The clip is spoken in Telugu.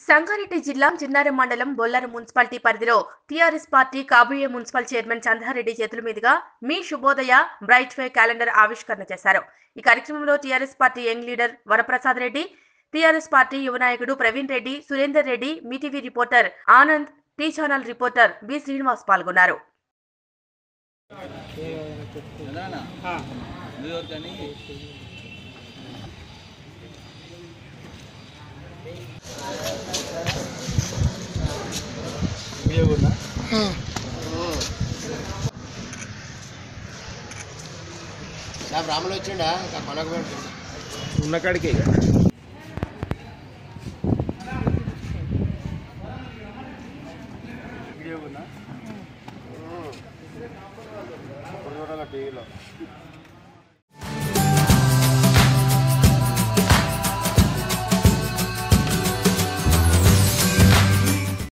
సంగారెడ్డి జిల్లా చిన్నారం మండలం బొల్లారం మున్సిపాలిటీ పరిధిలో టీఆర్ఎస్ పార్టీ కాబోయే మున్సిపల్ చైర్మన్ చంద్రారెడ్డి చేతుల మీదుగా మీ శుభోదయ బ్రైట్ వే క్యాలెండర్ ఆవిష్కరణ చేశారు ఈ కార్యక్రమంలో TRS party young leader Varaprasad Reddy TRS party యువ నాయకుడు Praveen Reddy Surender Reddy Mee TV reporter Anand T channel reporter B Srinivas పాల్గొన్నారు చంద్రన్న న్యూయార్క్ అని సార్ రాములు వచ్చిండా ఇంకా కొనకు పెడుతుంది ఉన్న కాడికే ఇక